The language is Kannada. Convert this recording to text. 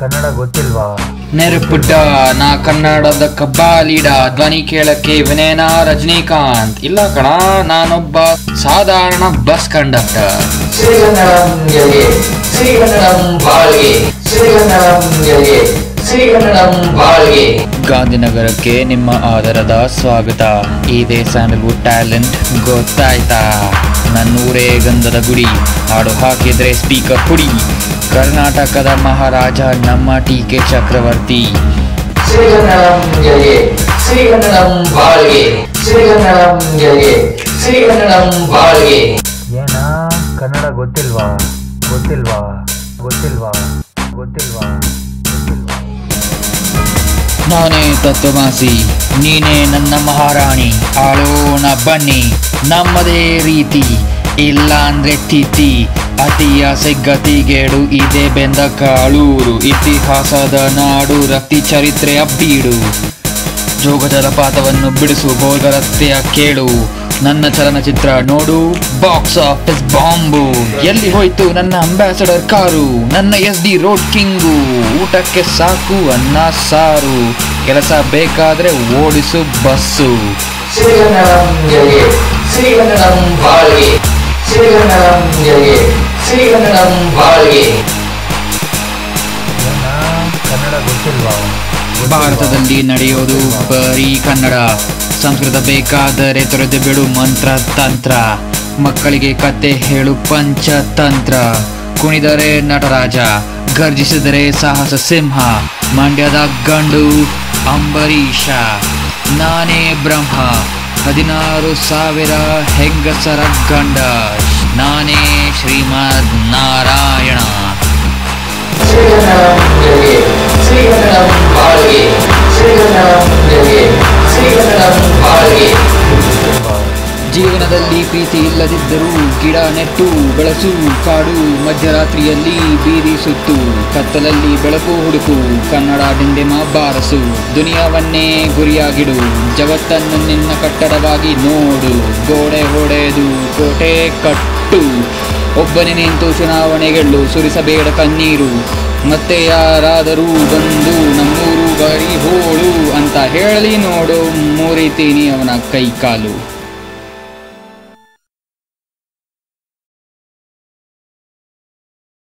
ಕನ್ನಡ ಗೊತ್ತಿಲ್ವಾ ನೆರಪುಡ್ಡ ನಾ ಕನ್ನಡದ ಕಬ್ಬಾಲಿಡ ಧ್ವನಿ ಕೇಳಕ್ಕೆ ವಿನಯನ ರಜನಿಕಾಂತ್ ಇಲ್ಲ ಕಣ ನಾನೊಬ್ಬ ಸಾಧಾರಣ ಬಸ್ ಕಂಡಕ್ಟರ್ ಶ್ರೀಗಂಧಂ ಗೆಲ್ಗೆ ಶ್ರೀಗಂಧಂ ಬಾಳ್ಗೆ ಶ್ರೀಗಂಧಂ ಗೆಲ್ಗೆ ಶ್ರೀಗಂಧಂ ಬಾಳ್ಗೆ ಗಾಂಧಿನಗರಕ್ಕೆ ನಿಮ್ಮ ಆದರದ ಸ್ವಾಗತ ಇದೇ ಸ್ಯಾಂಡಲ್ವುಡ್ ಟ್ಯಾಲೆಂಟ್ ಗೊತ್ತಾಯ್ತಾ ನನ್ನೂರೇ ಗಂಧದ ಗುಡಿ ಹಾಡು ಹಾಕಿದ್ರೆ ಸ್ಪೀಕರ್ ಪುಡಿ ಕರ್ನಾಟಕದ ಮಹಾರಾಜ ನಮ್ಮ ಟಿ ಕೆ ಚಕ್ರವರ್ತಿ ಶ್ರೀಗಂಧಂ ಗೆಲ್ಗೆ ಶ್ರೀಗಂಧಂ ಬಾಳ್ಗೆ ಶ್ರೀಗಂಧಂ ಗೆಲ್ಗೆ ಶ್ರೀಗಂಧಂ ಬಾಳ್ಗೆ ಏನ ಕನ್ನಡ ಗೊತ್ತಿಲ್ವಾ ಗೊತ್ತಿಲ್ವಾ ಗೊತ್ತಿಲ್ವಾ ಗೊತ್ತಿಲ್ವಾ ಗೊತ್ತಿಲ್ವಾ ನಾನೇ ತತ್ವಮಾಸಿ ನೀನೇ ನನ್ನ ಮಹಾರಾಣಿ ಆಳೋಣ ಬನ್ನಿ ನಮ್ಮದೇ ರೀತಿ ಇಲ್ಲ ಅಂದ್ರೆ ತಿಥಿ ಅತಿಯ ಸಿಗ್ಗತಿಗೇಡು ಇದೇ ಬೆಂದ ಕಾಳೂರು ಇತಿಹಾಸದ ನಾಡು ರಕ್ತಿ ಚರಿತ್ರೆಯ ಬೀಡು ಜೋಗ ಜಲಪಾತವನ್ನು ಬಿಡಿಸು ಗೋಲ್ಗರತ್ತೆಯ ಕೇಳು ನನ್ನ ಚಲನಚಿತ್ರ ನೋಡು ಬಾಕ್ಸ್ ಆಫೀಸ್ ಬಾಂಬು ಎಲ್ಲಿ ಹೋಯ್ತು ನನ್ನ ಅಂಬಾಸಡರ್ ಕಾರು ನನ್ನ ಎಸ್ ಡಿ ರೋಡ್ ಕಿಂಗು ಊಟಕ್ಕೆ ಸಾಕು ಅನ್ನ ಸಾರು ಕೆಲಸ ಬೇಕಾದ್ರೆ ಓಡಿಸು ಬಸ್ಸು ಶ್ರೀಗಂಧಂ ಗೆಲ್ಗೆ ಶ್ರೀಗಂಧಂ ಬಾಳ್ಗೆ ಶ್ರೀಗಂಧಂ ಗೆಲ್ಗೆ ಶ್ರೀಗಂಧಂ ಬಾಳ್ಗೆ ಏನ ಕನ್ನಡ ಗೊತ್ತಿಲ್ವಾ ಗೊತ್ತಿಲ್ವಾ? ಭಾರತದಲ್ಲಿ ನಡೆಯೋದು ಬರೀ ಕನ್ನಡ ಸಂಸ್ಕೃತ ಬೇಕಾದರೆ ತೊರೆದು ಬಿಡು ಮಂತ್ರ ತಂತ್ರ ಮಕ್ಕಳಿಗೆ ಕತೆ ಹೇಳು ಪಂಚತಂತ್ರ ಕುಣಿದರೆ ನಟರಾಜ ಗರ್ಜಿಸಿದರೆ ಸಾಹಸ ಸಿಂಹ ಮಂಡ್ಯದ ಗಂಡು ಅಂಬರೀಷ ನಾನೇ ಬ್ರಹ್ಮ ಹದಿನಾರು ಸಾವಿರ ಹೆಂಗಸರ ಗಂಡ ನಾನೇ ಶ್ರೀಮದ್ ನಾರಾಯಣ ಶ್ರೀಗಂಧಂ ಗೆಲ್ಗೆ ಶ್ರೀಗಂಧಂ ಬಾಳ್ಗೆ ಶ್ರೀಗಂಧಂ ಗೆಲ್ಗೆ ಶ್ರೀಗಂಧಂ ಬಾಳ್ಗೆ ಗೊತ್ತಿಲ್ವಾ? ಜೀವನದಲ್ಲಿ ಪ್ರೀತಿ ಇಲ್ಲದಿದ್ದರೂ ಗಿಡ ನೆಟ್ಟು ಬೆಳೆಸು ಕಾಡು ಮಧ್ಯರಾತ್ರಿಯಲ್ಲಿ ಬೀದಿ ಸುತ್ತು ಕತ್ತಲಲ್ಲಿ ಬೆಳಕು ಹುಡುಕು ಕನ್ನಡ ಡಿಂಡಿಮ ಬಾರಸು ದುನಿಯಾವನ್ನೇ ಗುರಿಯಾಗಿಡು ಜಗತ್ತನ್ನು ನಿನ್ನ ಕಟ್ಟಡವಾಗಿ ನೋಡು ಗೋಡೆ ಹೊಡೆದು ಕೋಟೆ ಕಟ್ಟು ಒಬ್ಬನೇ ನಿಂತು ಚುನಾವಣೆ ಗೆಲ್ಲು ಸುರಿಸಬೇಡ ಕಣ್ಣೀರು ಮತ್ತೆ ಯಾರಾದರೂ ಬಂದು ನಮ್ಮೂರು ಬರೀ ಹೋಳು ಅಂತ ಹೇಳಲಿ ನೋಡು ಮುರಿತೀನಿ ಅವನ ಕೈ ಕಾಲು